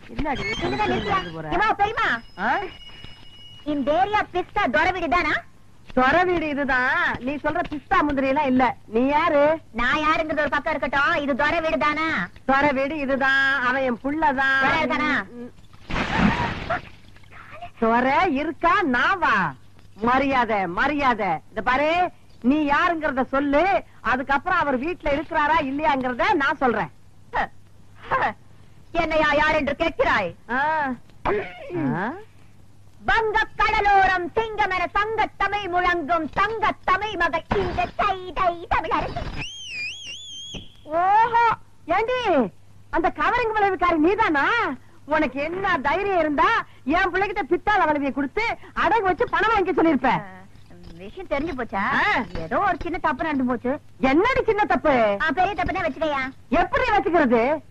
என்னடி இங்கதான் நிறுத்தியா? போற? ஏம்மா, பெரியம்மா ஆ? இந்த ஏரியா பிஸ்தா துரை வீடு தானா சொர வீடு இதுதான் நீ சொல்ற பிஸ்தா முந்திரி எல்லாம் இல்ல நீ யாரு நான் யாருங்கிறது ஒரு பக்கம் இருக்கட்டும் இது துரை வீடு தானா சொர வீடு இதுதான் அவன் என் புள்ளதான் சொர இருக்கானா? சொர இருக்கா நாவா மரியாதை மரியாதை இந்த பாரு நீ யாருங்கறத சொல்லு அதுக்கப்புறம் அவர் வீட்டுல இருக்கிறாரா இல்லையாங்கறத நான் சொல்றேன் என்னையா யார் என்று கேட்கிறாய் ஆ. ஆ? வங்க கடலோரம் சிங்கம் என சங்க தமிழ் முழங்கும் தங்க தமிழ் மகள் இந்த தைதை தமிழரசி ஓஹோ ஏண்டி அந்த கவரிங் விளைவுக்காரி நீதானா உனக்கு என்ன தைரியம் இருந்தா என் பிள்ளைகிட்ட பித்தாள வளைவியை கொடுத்து அடகு வச்சு பணம் வாங்கி சொல்லிருப்ப விஷயம் தெரிஞ்சு போச்சா ஆ. ஏதோ ஒரு சின்ன தப்பு நடந்து போச்சு என்னடி சின்ன தப்பு ஆ, பெரிய தப்பு தான் வச்சுக்கையா எப்படி வச்சுக்கிறது